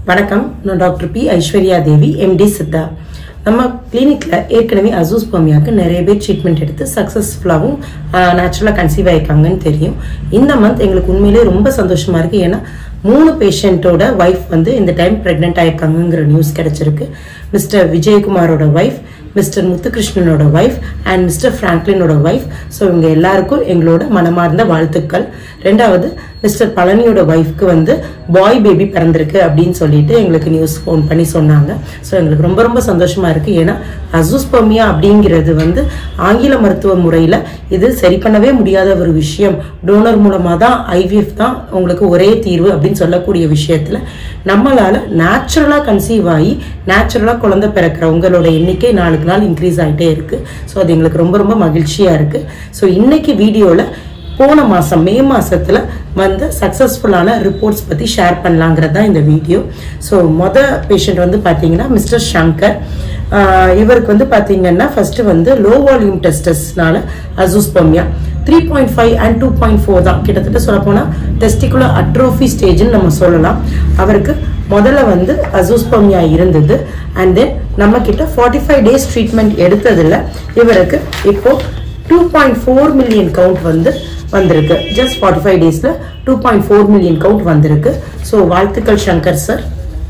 வணக்கம் நான் doctor P Aishwarya Devi MD Siddha நம்ம கிளினிக்ல ஏற்கனவே அசூஸ்போமியாக்கு நிறைய பேர் ட்ரீட்மெண்ட் எடுத்து சக்ஸஸ்ஃபுல்லாகவும் நேச்சுரலாக கன்சீவ் ஆயிருக்காங்கன்னு தெரியும் இந்த மந்த் எங்களுக்கு உண்மையிலேயே ரொம்ப சந்தோஷமா இருக்கு ஏன்னா மூணு பேஷண்ட்டோட ஒய்ஃப் வந்து இந்த டைம் ப்ரெக்னென்ட் ஆயிருக்காங்கங்கிற நியூஸ் கிடைச்சிருக்கு மிஸ்டர் விஜயகுமாரோட ஒய்ஃப் மிஸ்டர் முத்துகிருஷ்ணனோட ஒய்ஃப் அண்ட் மிஸ்டர் ஃப்ராங்க்லினோட ஒய்ஃப் ஸோ இவங்க எல்லாருக்கும் எங்களோட மனமார்ந்த வாழ்த்துக்கள் ரெண்டாவது மிஸ்டர் பழனியோட ஒய்ஃப்க்கு வந்து பாய் பேபி பிறந்திருக்கு அப்படின்னு சொல்லிட்டு எங்களுக்கு நியூஸ் ஃபோன் பண்ணி சொன்னாங்க ஸோ எங்களுக்கு ரொம்ப ரொம்ப சந்தோஷமா இருக்கு ஏன்னா அசூஸ்போமியா அப்படிங்கிறது வந்து ஆங்கில மருத்துவ முறையில் இது சரி பண்ணவே முடியாத ஒரு விஷயம் டோனர் மூலமாக தான் ஐவிஎஃப் தான் உங்களுக்கு ஒரே தீர்வு அப்படின்னு சொல்லக்கூடிய விஷயத்தில் நம்மளால நேச்சுரலாக கன்சீவ் ஆகி நேச்சுரலாக குழந்தை பிறக்கிறவங்களோட எண்ணிக்கை நாளுக்கு நாள் இன்க்ரீஸ் ஆகிட்டே இருக்கு ஸோ அது எங்களுக்கு ரொம்ப ரொம்ப மகிழ்ச்சியாக இருக்கு ஸோ இன்னைக்கு வீடியோவில் போன மாதம் மே மாசத்துல வந்து சக்ஸஸ்ஃபுல்லான ரிப்போர்ட்ஸ் பற்றி ஷேர் பண்ணலாங்கிறது தான் இந்த வீடியோ ஸோ மொத பேஷண்ட் வந்து பார்த்தீங்கன்னா மிஸ்டர் சங்கர் ஆஹ் இவருக்கு வந்து பார்த்தீங்கன்னா ஃபர்ஸ்ட் வந்து லோ வால்யூம் டெஸ்டஸ்னால azoospermia three point five and two point four தான் கிட்டத்தட்ட சொல்ல போனால் டெஸ்டிகுலர் அட்ரோஃபி ஸ்டேஜ்னு நம்ம சொல்லலாம் அவருக்கு முதல்ல வந்து அசூஸ்பமியா இருந்தது அண்ட் தென் நம்ம கிட்ட ஃபார்ட்டி ஃபைவ் டேஸ் ட்ரீட்மெண்ட் எடுத்ததில் இவருக்கு இப்போ two point four million count வந்து வந்திருக்கு ஜஸ்ட் ஃபார்ட்டி ஃபைவ் டேஸில் two point four million count வந்திருக்கு ஸோ வாழ்த்துக்கள் சங்கர் சார்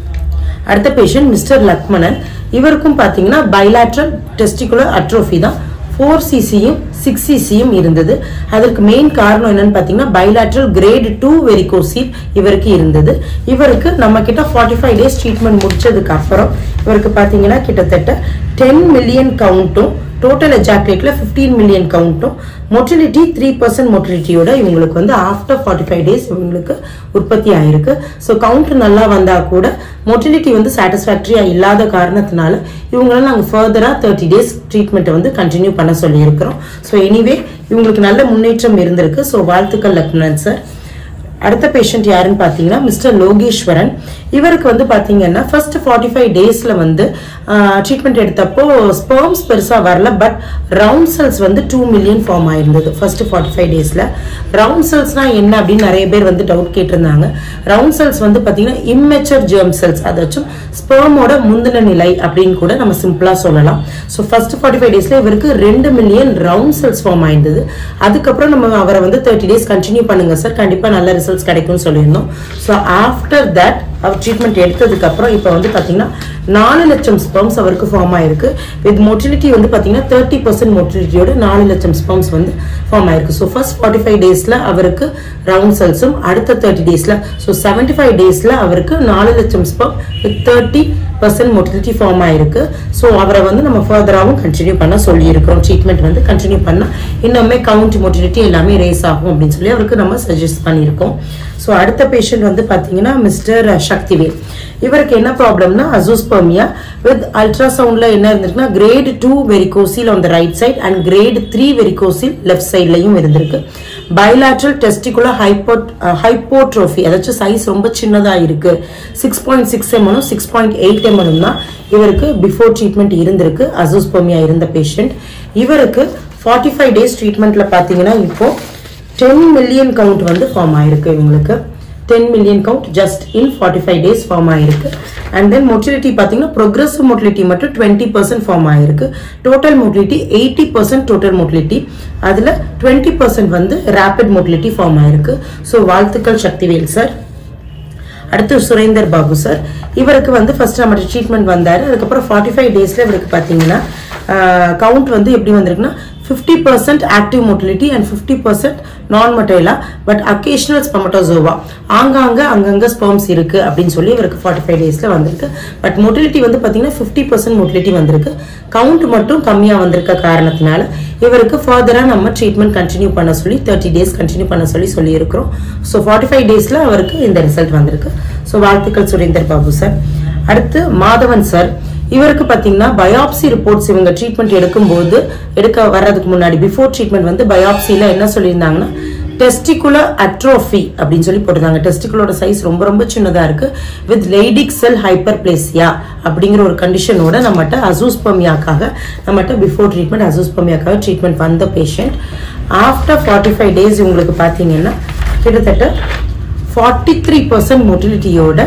அடுத்த பேஷண்ட் மிஸ்டர் லக்மணன் இவருக்கும் பார்த்தீங்கன்னா பைலாட்ரல் டெஸ்டிகுலர் அட்ரோஃபி தான் ஃபோர் சிசியும் சிக்ஸ் சிசியும் இருந்தது அதற்கு மெயின் காரணம் என்னன்னு பார்த்தீங்கன்னா பைலாட்ரல் கிரேட் டூ வெரிகோசில் இவருக்கு இருந்தது இவருக்கு நம்ம கிட்ட ஃபார்ட்டி ஃபைவ் டேஸ் ட்ரீட்மெண்ட் முடிச்சதுக்கு அப்புறம் இவருக்கு பார்த்தீங்கன்னா கிட்டத்தட்ட டென் மில்லியன் கவுண்ட்டும் டோட்டல் எஜாக்குலேட்ல ஃபிஃப்டீன் மில்லியன் கவுண்ட்டும் மொட்டிலிட்டி த்ரீ பர்சன்ட் மொட்டிலிட்டியோட இவங்களுக்கு வந்து ஆஃப்டர் ஃபார்ட்டி ஃபைவ் டேஸ் இவங்களுக்கு உற்பத்தி ஆயிருக்கு ஸோ கவுண்ட் நல்லா வந்தா கூட மொட்டிலிட்டி வந்து சாட்டிஸ்ஃபேக்டரியா இல்லாத காரணத்தினால இவங்களால நாங்கள் ஃபர்தரா தேர்ட்டி டேஸ் ட்ரீட்மெண்ட்டை வந்து கண்டினியூ பண்ண சொல்லியிருக்கிறோம் ஸோ எனிவே இவங்களுக்கு நல்ல முன்னேற்றம் இருந்திருக்கு ஸோ வாழ்த்துக்கள் லக்மணன் சார் அடுத்த பேஷண்ட் யாருன்னு பார்த்தீங்கன்னா மிஸ்டர் லோகேஸ்வரன் இவருக்கு வந்து பார்த்தீங்கன்னா ஃபர்ஸ்ட் ஃபார்ட்டி ஃபைவ் டேஸில் வந்து ட்ரீட்மெண்ட் எடுத்தப்போ ஸ்பெர்ம்ஸ் பெருசாக வரல பட் ரவுண்ட் செல்ஸ் வந்து டூ மில்லியன் ஃபார்ம் ஆயிருந்தது ஃபர்ஸ்ட் ஃபார்ட்டி ஃபைவ் டேஸில் ரவுண்ட் செல்ஸ்னா என்ன அப்படின்னு நிறைய பேர் வந்து டவுட் கேட்டிருந்தாங்க ரவுண்ட் செல்ஸ் வந்து பார்த்தீங்கன்னா இம்மெச்சர் ஜெர்ம் செல்ஸ் அதாச்சும் ஸ்பெர்மோட முந்தின நிலை அப்படின்னு கூட நம்ம சிம்பிளாக சொல்லலாம் ஸோ ஃபர்ஸ்ட் ஃபார்ட்டி ஃபைவ் டேஸில் இவருக்கு ரெண்டு மில்லியன் ரவுண்ட் செல்ஸ் ஃபார்ம் ஆயிருந்தது அதுக்கப்புறம் நம்ம அவரை வந்து தேர்ட்டி டேஸ் கண்டினியூ பண்ணுங்க சார் கண்டிப்பாக நல்ல ரிசல்ட்ஸ் கிடைக்கும்னு சொல்லியிருந்தோம் ஸோ ஆஃப்டர் தட் அவர் ட்ரீட்மெண்ட் எடுத்ததுக்கு அப்புறம் இப்போ வந்து பார்த்தீங்கன்னா நாலு லட்சம் ஸ்பெர்ம்ஸ் அவருக்கு ஃபார்ம் ஆயிருக்கு வித் மோட்டிலிட்டி வந்து பார்த்தீங்கன்னா தேர்ட்டி பர்சன்ட் மோட்டிலிட்டியோட நாலு லட்சம் ஸ்பெர்ம்ஸ் வந்து ஃபார்ம் ஆயிருக்கு ஸோ ஃபர்ஸ்ட் ஃபார்ட்டி ஃபைவ் டேஸில் அவருக்கு ரவுண்ட் செல்ஸும் அடுத்த தேர்ட்டி டேஸில் ஸோ செவன்டி ஃபைவ் டேஸில் அவருக்கு நாலு லட்சம் sperm with thirty percent motility form ஆயிருக்கு ஸோ அவரை வந்து நம்ம ஃபர்தராகவும் கண்டினியூ பண்ண சொல்லியிருக்கிறோம் ட்ரீட்மெண்ட் வந்து கண்டினியூ பண்ணால் இன்னுமே கவுண்ட் மொட்டிலிட்டி எல்லாமே ரேஸ் ஆகும் அப்படின்னு சொல்லி அவருக்கு நம்ம சஜஸ்ட் பண்ணியிருக்கோம் ஸோ அடுத்த பேஷண்ட் வந்து பார்த்தீங்கன்னா மிஸ்டர் சக்திவேல் இவருக்கு என்ன ப்ராப்ளம்னா அசூஸ்பர்மியா வித் அல்ட்ராசவுண்ட்ல என்ன இருந்திருக்குன்னா grade two varicocele on the right side and grade three varicocele left சைட்லையும் இருந்திருக்கு பைலாட்ரல் டெஸ்டிகுலர் ஹைப்போட் ஹைப்போட்ரோஃபி அதாச்சும் சைஸ் ரொம்ப சின்னதா இருக்கு சிக்ஸ் பாயிண்ட் சிக்ஸ் எம்எலும் சிக்ஸ் பாயிண்ட் எயிட் எம்எலும் தான் இவருக்கு பிஃபோர் ட்ரீட்மெண்ட் இருந்திருக்கு அசூஸ்பர்மியா இருந்த பேஷண்ட் இவருக்கு ஃபார்ட்டி ஃபைவ் டேஸ் ட்ரீட்மெண்ட்ல பார்த்தீங்கன்னா இப்போ டென் மில்லியன் கவுண்ட் வந்து ஃபார்ம் ஆயிருக்கு இவங்களுக்கு ten million count just in forty five days form ஆயிருக்கு அண்ட் தென் மொட்டிலிட்டி பார்த்தீங்கன்னா ப்ரொக்ரெசிவ் மொட்டிலிட்டி மட்டும் டுவெண்ட்டி பர்சன்ட் ஃபார்ம் ஆயிருக்கு total motility eighty percent total motility அதில் டுவெண்ட்டி பர்சன்ட் வந்து ரேபிட் மொட்டிலிட்டி ஃபார்ம் ஆயிருக்கு ஸோ வாழ்த்துக்கள் சக்திவேல் சார் அடுத்து சுரேந்தர் பாபு சார் இவருக்கு வந்து ஃபர்ஸ்ட் நம்ம ட்ரீட்மெண்ட் வந்தார் அதுக்கப்புறம் ஃபார்ட்டி ஃபைவ் டேஸில் இவருக்கு பார்த்தீங்கன்னா கவுண்ட் வந்து எப்படி வந்திருக்குன்னா fifty percent active motility and fifty percent non மொட்டைலா பட் அக்கேஷனல் ஸ்பெமட்டோசோவா ஆங்காங்க அங்கங்க ஸ்பெர்ம்ஸ் இருக்கு அப்படின்னு சொல்லி இவருக்கு ஃபார்ட்டி ஃபைவ் டேஸ்ல வந்திருக்கு பட் மொட்டிலிட்டி வந்து பார்த்தீங்கன்னா ஃபிஃப்டி பர்சன்ட் மொட்டிலிட்டி வந்திருக்கு கவுண்ட் மட்டும் கம்மியாக வந்திருக்க காரணத்தினால இவருக்கு ஃபர்தராக நம்ம ட்ரீட்மெண்ட் கண்டினியூ பண்ண சொல்லி தேர்ட்டி டேஸ் கண்டினியூ பண்ண சொல்லி சொல்லியிருக்கிறோம் ஸோ ஃபார்ட்டி ஃபைவ் டேஸில் அவருக்கு இந்த ரிசல்ட் வந்திருக்கு ஸோ வாழ்த்துக்கள் சுரேந்தர் பாபு சார் அடுத்து மாதவன் சார் இவருக்கு பாத்தீங்கன்னா பயாப்சி ரிப்போர்ட்ஸ் இவங்க ட்ரீட்மெண்ட் எடுக்கும்போது எடுக்க வர்றதுக்கு முன்னாடி பிஃபோர் ட்ரீட்மெண்ட் வந்து பயாப்சில என்ன சொல்லியிருந்தாங்கன்னா டெஸ்டிகுலர் அட்ரோஃபி அப்படின்னு சொல்லி போட்டிருந்தாங்க டெஸ்டிகுலோட சைஸ் ரொம்ப ரொம்ப சின்னதா இருக்கு with Leydig cell hyperplasia அப்படிங்கிற ஒரு கண்டிஷனோட நம்மகிட்ட அசூஸ்பமியாக்காக நம்மகிட்ட பிஃபோர் ட்ரீட்மெண்ட் அசூஸ்பமியாக்காக ட்ரீட்மெண்ட் வந்த patient after forty five days உங்களுக்கு பார்த்தீங்கன்னா கிட்டத்தட்ட ஃபார்ட்டி த்ரீ பர்சன்ட் மொட்டிலிட்டியோட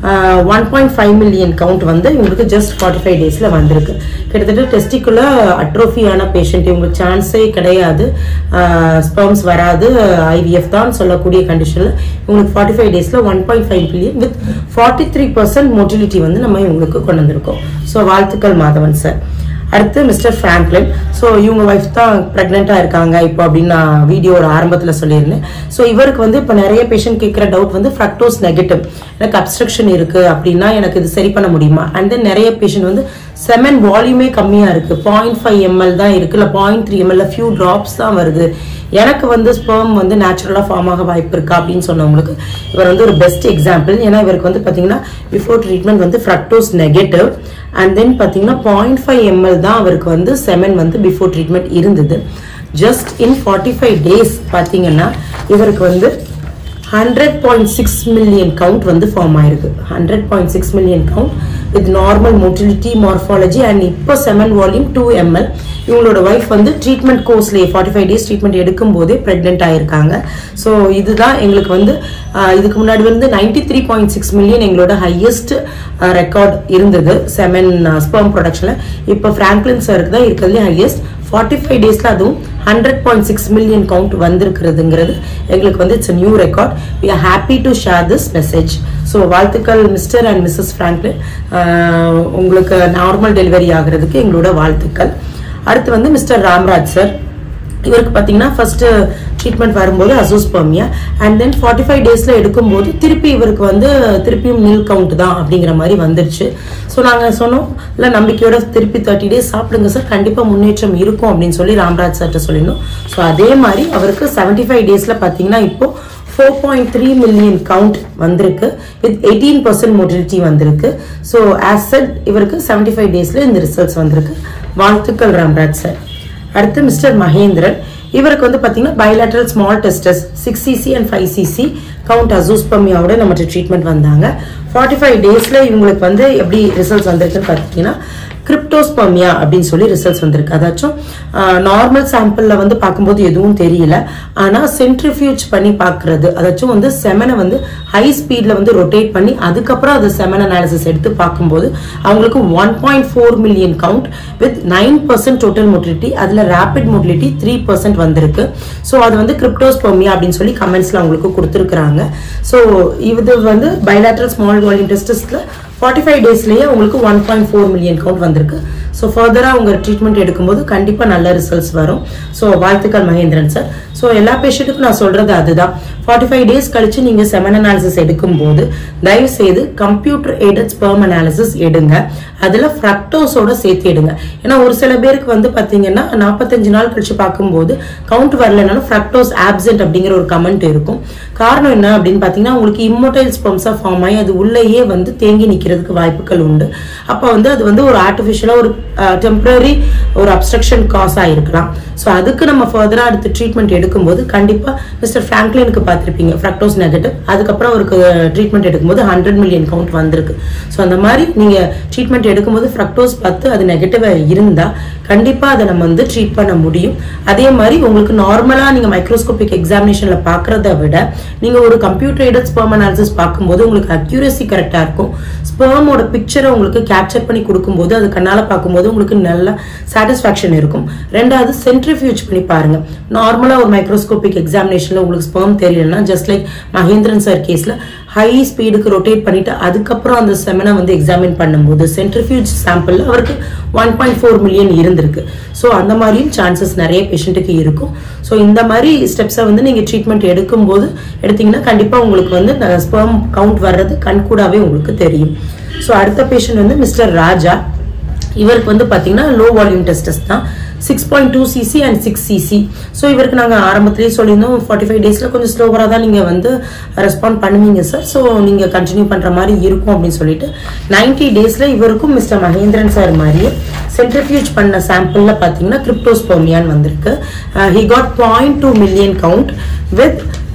one point five million count வந்து இவங்களுக்கு ஜஸ்ட் ஃபார்ட்டி ஃபைவ் டேஸில் வந்திருக்கு கிட்டத்தட்ட டெஸ்டிக்குள்ள அட்ரோஃபியான பேஷண்ட் இவங்களுக்கு சான்ஸே கிடையாது ஸ்பெர்ம்ஸ் வராது ஐவிஎஃப் தான் சொல்லக்கூடிய கண்டிஷனில் இவங்களுக்கு ஃபார்ட்டி ஃபைவ் டேஸில் one point five million with forty three percent motility வந்து நம்ம இவங்களுக்கு கொண்டு வந்திருக்கோம் ஸோ வாழ்த்துக்கள் மாதவன் சார் அடுத்து மிஸ்டர் ஃப்ராங்க்லின் ஸோ இவங்க ஒய்ஃப் தான் ப்ரெக்னெண்ட்டாக இருக்காங்க இப்போ அப்படின்னு நான் வீடியோட ஆரம்பத்தில் சொல்லியிருந்தேன் ஸோ இவருக்கு வந்து இப்போ நிறைய பேஷண்ட் கேட்குற டவுட் வந்து ஃப்ரக்டோஸ் நெகட்டிவ் எனக்கு அப்ஸ்ட்ரக்ஷன் இருக்கு அப்படின்னா எனக்கு இது சரி பண்ண முடியுமா அண்ட் தென் நிறைய பேஷண்ட் வந்து செமன் வால்யூமே கம்மியாக இருக்கு பாயிண்ட் ஃபைவ் எம்எல் தான் இருக்கு இல்லை பாயிண்ட் த்ரீ எம்எல்ல ஃபியூ ட்ராப்ஸ் தான் வருது எனக்கு வந்து ஸ்பெர்ம் வந்து நேச்சுரலாக ஃபார்ம் ஆக வாய்ப்பு இருக்கா அப்படின்னு சொன்னவங்களுக்கு இவர் வந்து ஒரு பெஸ்ட் எக்ஸாம்பிள் ஏன்னா இவருக்கு வந்து பார்த்தீங்கன்னா பிஃபோர் ட்ரீட்மெண்ட் வந்து ஃப்ரக்டோஸ் நெகட்டிவ் அண்ட் தென் பார்த்தீங்கன்னா பாயிண்ட் ஃபைவ் எம்எல் தான் அவருக்கு வந்து செமன் வந்து பிஃபோர் ட்ரீட்மெண்ட் இருந்தது just in forty five days பார்த்தீங்கன்னா இவருக்கு வந்து hundred point six million count வந்து ஃபார்ம் ஆயிருக்கு hundred point six million count with normal motility morphology and இப்போ செவன் வால்யூம் டூ எம்எல் இவங்களோட ஒய்ஃப் வந்து ட்ரீட்மெண்ட் கோர்ஸ்லேயே ஃபார்ட்டி ஃபைவ் டேஸ் ட்ரீட்மெண்ட் எடுக்கும் போதே ப்ரெக்னென்ட் ஆயிருக்காங்க ஸோ இதுதான் எங்களுக்கு வந்து ஆஹ், இதுக்கு முன்னாடி வந்து ninety three point six million எங்களோட ஹையஸ்ட் ரெக்கார்ட் இருந்தது செவன் ஸ்பெர்ம் ப்ரொடக்ஷனில் இப்போ ஃப்ராங்க்லின் சருக்கு தான் இருக்கிறதுலே ஹையஸ்ட் ஃபார்ட்டி ஃபைவ் டேஸில் அதுவும் hundred point six million count வந்திருக்கிறதுங்கிறது எங்களுக்கு வந்து it's new record we are happy to share this message so வாழ்த்துக்கள் mister and missus Franklin ah, உங்களுக்கு நார்மல் டெலிவரி ஆகிறதுக்கு எங்களோட வாழ்த்துக்கள் அடுத்து வந்து மிஸ்டர் ராம்ராஜ் சார் இவருக்கு பார்த்தீங்கன்னா ஃபர்ஸ்ட் ட்ரீட்மெண்ட் வரும்போது azoospermia and then forty five டேஸ்ல எடுக்கும்போது திருப்பி இவருக்கு வந்து திருப்பியும் நில் கவுண்ட் தான் அப்படிங்கிற மாதிரி வந்துருச்சு ஸோ நாங்கள் சொன்னோம் இல்லை நம்பிக்கையோட திருப்பி தேர்ட்டி டேஸ் சாப்பிடுங்க சார் கண்டிப்பாக முன்னேற்றம் இருக்கும் அப்படின்னு சொல்லி ராம்ராஜ் சார்ட்ட சொல்லியிருந்தோம் ஸோ அதே மாதிரி அவருக்கு செவன்டி ஃபைவ் டேஸில் பார்த்தீங்கன்னா இப்போ four point three million count வந்திருக்கு வித் எயிட்டீன் பர்சன்ட் மொட்டிலிட்டி வந்திருக்கு ஸோ ஆஸ் செட் இவருக்கு செவன்டி ஃபைவ் டேஸில் இந்த ரிசல்ட்ஸ் வந்திருக்கு வாழ்த்துக்கள் ராம்ராஜ் சார் அடுத்து மிஸ்டர் மகேந்திரன் இவருக்கு வந்து பார்த்தீங்கன்னா bilateral small testes six CC and five CC count அசூஸ்பமியாவோட நம்மகிட்ட ட்ரீட்மெண்ட் வந்தாங்க ஃபார்ட்டி ஃபைவ் டேஸில் இவங்களுக்கு வந்து எப்படி ரிசல்ட்ஸ் வந்திருக்குன்னு பார்த்தீங்கன்னா கிரிப்டோஸ்பர்மியா அப்படின்னு சொல்லி ரிசல்ட்ஸ் வந்திருக்கு அதாச்சும் நார்மல் சாம்பிளில் வந்து பார்க்கும்போது எதுவும் தெரியல ஆனால் சென்ட்ரிஃபியூஜ் பண்ணி பார்க்கறது அதாச்சும் வந்து செமனை வந்து ஹை ஸ்பீடில் வந்து ரொட்டேட் பண்ணி அதுக்கப்புறம் அது செமன் அனாலிசிஸ் எடுத்து பார்க்கும்போது அவங்களுக்கு one point four million count with nine percent total motility அதில் ரேபிட் மோட்டிலிட்டி த்ரீ பர்சன்ட் வந்திருக்கு ஸோ அது வந்து கிரிப்டோஸ்பர்மியா அப்படின்னு சொல்லி கமெண்ட்ஸில் அவங்களுக்கு கொடுத்துருக்குறாங்க ஸோ இது வந்து பைலாட்ரல் ஸ்மால் வால்யூம் டெஸ்டஸ்ல ஃபார்ட்டி ஃபைவ் டேஸ்லேயே உங்களுக்கு one point four million count வந்திருக்கு ஸோ ஃபர்தராக உங்கள் ட்ரீட்மெண்ட் எடுக்கும்போது கண்டிப்பாக நல்ல ரிசல்ட்ஸ் வரும் ஸோ வாழ்த்துக்கள் மகேந்திரன் சார் ஸோ எல்லா பேஷண்ட்டுக்கும் நான் சொல்றது அதுதான் ஃபார்ட்டி ஃபைவ் டேஸ் கழிச்சு நீங்கள் செமன் அனாலிசிஸ் எடுக்கும்போது தயவு செய்து கம்ப்யூட்டர் எய்டட் ஸ்பெர்ம் அனாலிசிஸ் எடுங்க அதில் ஃப்ரக்டோஸோட சேர்த்து எடுங்க ஏன்னா ஒரு சில பேருக்கு வந்து பார்த்தீங்கன்னா நாற்பத்தஞ்சு நாள் கழிச்சு பார்க்கும்போது கவுண்ட் வரலனாலும் ஃப்ரக்டோஸ் ஆப்சென்ட் அப்படிங்கிற ஒரு கமெண்ட் இருக்கும் காரணம் என்ன அப்படின்னு பார்த்தீங்கன்னா உங்களுக்கு இம்மோட்டைல் ஸ்பெர்ம்ஸாக ஃபார்ம் ஆகி அது உள்ளேயே வந்து தேங்கி நிற்கிறதுக்கு வாய்ப்புகள் உண்டு அப்போ வந்து அது வந்து ஒரு ஆர்டிஃபிஷியலாக ஒரு டெம்பரரி ஒரு அப்ஸ்ட்ரக்ஷன் காஸ் ஆயிருக்கலாம் ஸோ அதுக்கு நம்ம ஃபர்தராக அடுத்து ட்ரீட்மெண்ட் எடுக்கும்போது கண்டிப்பாக மிஸ்டர் ஃப்ராங்க்லினுக்கு பார்த்துருப்பீங்க ஃப்ரக்டோஸ் நெகட்டிவ் அதுக்கப்புறம் அவருக்கு ட்ரீட்மெண்ட் எடுக்கும்போது ஹண்ட்ரட் மில்லியன் கவுண்ட் வந்திருக்கு ஸோ அந்த மாதிரி நீங்கள் ட்ரீட்மெண்ட் எடுக்கும்போது ஃப்ரக்டோஸ் பார்த்து அது நெகட்டிவாக இருந்தால் கண்டிப்பாக அதை நம்ம வந்து ட்ரீட் பண்ண முடியும் அதே மாதிரி உங்களுக்கு நார்மலாக நீங்கள் மைக்ரோஸ்கோபிக் எக்ஸாமினேஷனில் பார்க்குறத விட நீங்கள் ஒரு கம்ப்யூட்டர் எய்டட் ஸ்பெர்ம் அனாலிசிஸ் பார்க்கும்போது உங்களுக்கு அக்யூரசி கரெக்டாக இருக்கும் ஸ்பெர்மோட பிக்சரை உங்களுக்கு கேப்சர் பண்ணி கொடுக்கும்போது அது கண்ணால் பார்க்கும்போது உங்களுக்கு நல்ல சாட்டிஸ்ஃபேக்ஷன் இருக்கும் ரெண்டாவது சென்ட்ரிஃபியூஜ் பண்ணி பாருங்க நார்மலாக ஒரு மைக்ரோஸ்கோபிக் எக்ஸாமினேஷனில் உங்களுக்கு ஸ்பெர்ம் தெரியலன்னா ஜஸ்ட் லைக் மகேந்திரன் சார் கேஸில் ஹை ஸ்பீடுக்கு ரொட்டேட் பண்ணிட்டு அதுக்கப்புறம் அந்த செமனை வந்து எக்ஸாமின் பண்ணும்போது சென்ட்ரிஃபியூஜ் சாம்பிள் அவருக்கு ஒன் பாயிண்ட் ஃபோர் மில்லியன் இருந்திருக்கு ஸோ அந்த மாதிரியும் சான்சஸ் நிறைய பேஷண்ட்டுக்கு இருக்கும் ஸோ இந்த மாதிரி ஸ்டெப்ஸை வந்து நீங்கள் ட்ரீட்மெண்ட் எடுக்கும்போது எடுத்தீங்கன்னா கண்டிப்பாக உங்களுக்கு வந்து ஸ்பெர்ம் கவுண்ட் வர்றது கண்கூடாவே உங்களுக்கு தெரியும் ஸோ அடுத்த பேஷண்ட் வந்து மிஸ்டர் ராஜா இவருக்கு வந்து பார்த்தீங்கன்னா லோ வால்யூம் டெஸ்டஸ் தான் six point two CC and six CC so இவருக்கு நாங்கள் ஆரம்பத்திலேயே சொல்லியிருந்தோம் ஃபார்ட்டி ஃபைவ் டேஸில் கொஞ்சம் ஸ்லோவராக தான் நீங்கள் வந்து ரெஸ்பாண்ட் பண்ணுவீங்க சார் ஸோ நீங்கள் கண்டினியூ பண்ணுற மாதிரி இருக்கும் அப்படின்னு சொல்லிட்டு நைன்டி டேஸில் இவருக்கும் மிஸ்டர் மகேந்திரன் சார் மாதிரியே சென்ட்ரிஃபியூஜ் பண்ண சாம்பிளில் பார்த்தீங்கன்னா கிரிப்டோஸ்போமியான்னு வந்திருக்கு he got point two million count with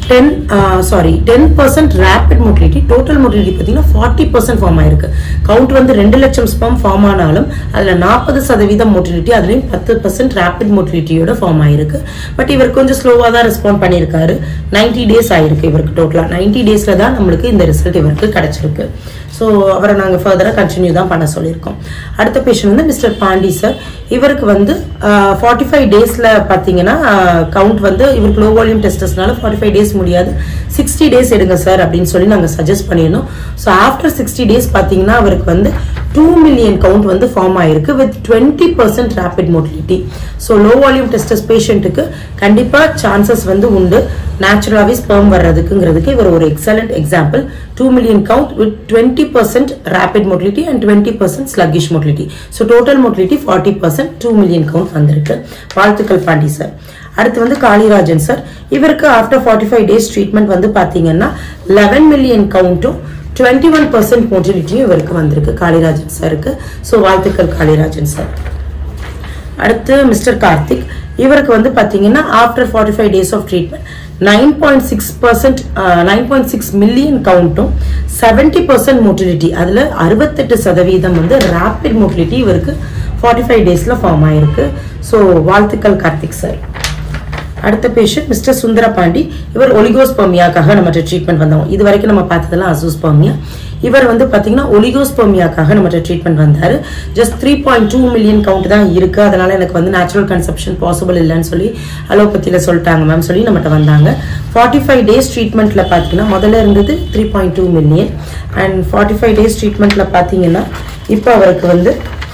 ten sorry ten percent rapid motility total motility பார்த்தீங்கன்னா ஃபார்ட்டி பர்சன்ட் ஃபார்ம் ஆயிருக்கு கவுண்ட் வந்து ரெண்டு லட்சம் ஸ்பம் ஃபார்ம் ஆனாலும் அதில் நாற்பது சதவீதம் மோட்டிலிட்டி அதுலேயும் பத்து பர்சன்ட் ரேபிட் மோட்டிலிட்டியோட ஃபார்ம் ஆயிருக்கு பட் இவர் கொஞ்சம் ஸ்லோவாக தான் ரெஸ்பாண்ட் பண்ணியிருக்காரு நைன்டி டேஸ் ஆயிருக்கு இவருக்கு டோட்டலாக நைன்டி டேஸில் தான் நம்மளுக்கு இந்த ரிசல்ட் இவருக்கு கிடைச்சிருக்கு ஸோ அவரை நாங்கள் ஃபர்தராக கண்டினியூ தான் பண்ண சொல்லியிருக்கோம் அடுத்த பேஷண்ட் வந்து மிஸ்டர் பாண்டி சார் இவருக்கு வந்து ஃபார்ட்டி ஃபைவ் டேஸில் பார்த்தீங்கன்னா கவுண்ட் வந்து இவருக்கு லோ வால்யூம் டெஸ்டஸ்னால ஃபார்ட்டி ஃபைவ் டேஸ் முடியாது சிக்ஸ்டி டேஸ் எடுங்க சார் அப்படின்னு சொல்லி நாங்கள் சஜஸ்ட் பண்ணியிருந்தோம் ஸோ ஆஃப்டர் சிக்ஸ்டி டேஸ் பார்த்தீங்கன்னா அவருக்கு வந்து டூ மில்லியன் கவுண்ட் வந்து ஃபார்ம் ஆயிருக்கு with twenty percent rapid motility so low volume testes பேஷண்ட்டுக்கு கண்டிப்பாக சான்சஸ் வந்து உண்டு நேச்சுரலாகவே ஸ்பெர்ம் வர்றதுக்குங்கிறதுக்கு இவர் ஒரு excellent example two million count with twenty percent rapid motility and twenty percent sluggish motility so total motility forty percent two million count வந்திருக்கு வாழ்த்துக்கள் பாண்டி சார் அடுத்து வந்து காளிராஜன் சார் இவருக்கு after forty five days treatment வந்து பார்த்தீங்கன்னா லெவன் மில்லியன் கவுண்ட்டும் twenty one percent மோட்டிலிட்டியும் இவருக்கு வந்திருக்கு காளிராஜன் சாருக்கு ஸோ வாழ்த்துக்கள் காளிராஜன் சார் அடுத்து மிஸ்டர் கார்த்திக் இவருக்கு வந்து பார்த்தீங்கன்னா after forty five days of treatment nine point six percent nine point six million கவுண்ட்டும் செவன்டி பர்சன்ட் மோட்டிலிட்டி அதில் அறுபத்தெட்டு சதவீதம் வந்து ரேபிட் மோட்டிலிட்டி இவருக்கு ஃபார்ட்டி ஃபைவ் டேஸில் ஃபார்ம் ஆயிருக்கு ஸோ வாழ்த்துக்கள் கார்த்திக் சார் அடுத்த பேஷண்ட் மிஸ்டர் சுந்தர பாண்டி இவர் ஒலிகோஸ்பர்மியாக்காக நம்ம ட்ரீட்மெண்ட் வந்தோம் இது வரைக்கும் நம்ம பார்த்ததெல்லாம் அசூஸ்பர்மியா இவர் வந்து பார்த்தீங்கன்னா ஒலிகோஸ்பர்மியாக்காக நம்ம ட்ரீட்மெண்ட் வந்தார் just three point two million count தான் இருக்கு அதனால எனக்கு வந்து நேச்சுரல் கன்செப்ஷன் பாசிபிள் இல்லைன்னு சொல்லி அலோபதியில் சொல்லிட்டாங்க மேம் சொல்லி நம்மகிட்ட வந்தாங்க ஃபார்ட்டி ஃபைவ் டேஸ் ட்ரீட்மெண்ட்டில் பார்த்தீங்கன்னா முதல்ல இருந்தது three point two million and forty five days ட்ரீட்மெண்ட்டில் பார்த்தீங்கன்னா இப்போ அவருக்கு வந்து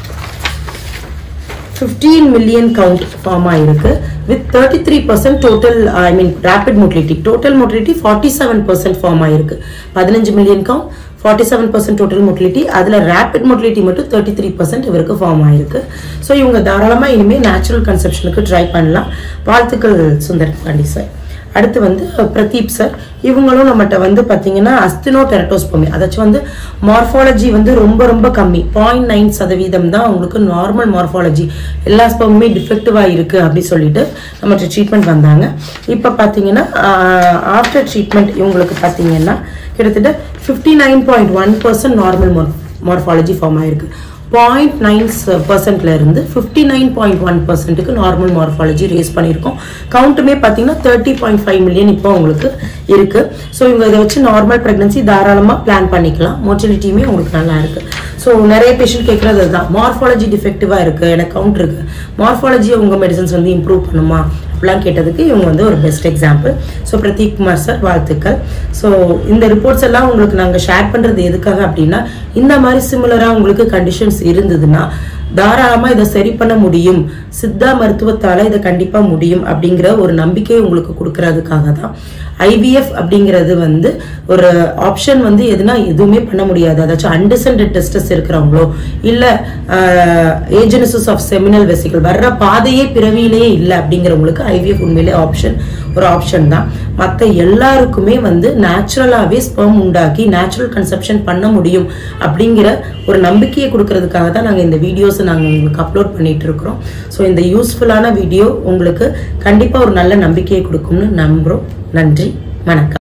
ஃபிஃப்டீன் மில்லியன் கவுண்ட் ஃபார்ம் ஆயிருக்கு with thirty three percent total I mean rapid motility total motility forty seven percent form ஆயிருக்கு பதினஞ்சு million count forty seven percent total motility அதில் rapid motility மட்டும் தேர்ட்டி த்ரீ பர்சன்ட் இவருக்கு form ஆயிருக்கு so இவங்க தாராளமாக இனிமேல் நேச்சுரல் கன்செப்ஷனுக்கு ட்ரை பண்ணலாம் வாழ்த்துக்கள் சுந்தர் பாண்டி சார் அடுத்து வந்து பிரதீப் சார் இவங்களும் நம்மகிட்ட வந்து பார்த்தீங்கன்னா அஸ்தினோ டெரட்டோஸ்போமி அதாச்சும் வந்து மார்ஃபாலஜி வந்து ரொம்ப ரொம்ப கம்மி பாயிண்ட் நைன் சதவீதம் தான் உங்களுக்கு நார்மல் மார்ஃபாலஜி எல்லா ஸ்போமுமே டிஃபெக்டிவாக இருக்குது அப்படி சொல்லிட்டு நம்மகிட்ட ட்ரீட்மெண்ட் வந்தாங்க இப்போ பார்த்தீங்கன்னா ஆஃப்டர் ட்ரீட்மெண்ட் இவங்களுக்கு பார்த்தீங்கன்னா கிட்டத்தட்ட fifty nine point one percent normal morphology form ஆயிருக்கு பாயிண்ட் நைன் பர்சன்ட்ல இருந்து ஃபிஃப்டி நைன் பாயிண்ட் ஒன் பர்சன்ட்டுக்கு நார்மல் மார்ஃபாலஜி ரேஸ் பண்ணியிருக்கோம் கவுண்ட்டுமே பார்த்தீங்கன்னா தேர்ட்டி பாயிண்ட் ஃபைவ் மில்லியன் இப்போ உங்களுக்கு இருக்கு ஸோ இவங்க இதை வச்சு நார்மல் ப்ரெக்னன்சி தாராளமாக பிளான் பண்ணிக்கலாம் மோட்டிலிட்டியுமே உங்களுக்கு நல்லா இருக்கு ஸோ நிறைய பேஷண்ட் கேட்குறது அதுதான் மார்ஃபாலஜி டிஃபெக்டிவாக இருக்கு எனக்கு கவுண்ட் இருக்கு மார்ஃபாலஜியை உங்கள் மெடிசன்ஸ் வந்து இம்ப்ரூவ் பண்ணுமா அப்படிலாம் கேட்டதுக்கு இவங்க வந்து ஒரு best example so Pradeep Kumar sir வாழ்த்துக்கள் ஸோ இந்த ரிப்போர்ட்ஸ் எல்லாம் உங்களுக்கு நாங்கள் ஷேர் பண்ணுறது எதுக்காக அப்படின்னா இந்த மாதிரி சிமிலராக உங்களுக்கு கண்டிஷன்ஸ் இருந்ததுன்னா தாராளமாக இதை சரி பண்ண முடியும் சித்தா மருத்துவத்தால் இதை கண்டிப்பாக முடியும் அப்படிங்கிற ஒரு நம்பிக்கையை உங்களுக்கு கொடுக்கறதுக்காக தான் ஐவிஎஃப் அப்படிங்கிறது வந்து ஒரு ஆப்ஷன் வந்து எதுனா எதுவுமே பண்ண முடியாது அதாச்சும் அன்டிசன்டட் டெஸ்டஸ் இருக்கிறவங்களோ இல்லை ஏஜெனசிஸ் ஆஃப் செமினல் வெசிக்கல் வர்ற பாதையே பிறவியிலேயே இல்லை அப்படிங்கிறவங்களுக்கு ஐவிஎஃப் உண்மையிலே ஆப்ஷன் ஒரு ஆப்ஷன் தான் மற்ற எல்லாருக்குமே வந்து நேச்சுரலாகவே ஸ்பெர்ம் உண்டாக்கி நேச்சுரல் கன்செப்ஷன் பண்ண முடியும் அப்படிங்கிற ஒரு நம்பிக்கையை கொடுக்கறதுக்காக தான் நாங்கள் இந்த வீடியோஸை நாங்கள் உங்களுக்கு அப்லோட் பண்ணிட்டு இருக்கிறோம் ஸோ இந்த யூஸ்ஃபுல்லான வீடியோ உங்களுக்கு கண்டிப்பாக ஒரு நல்ல நம்பிக்கையை கொடுக்கும்னு நம்புகிறோம் நன்றி வணக்கம்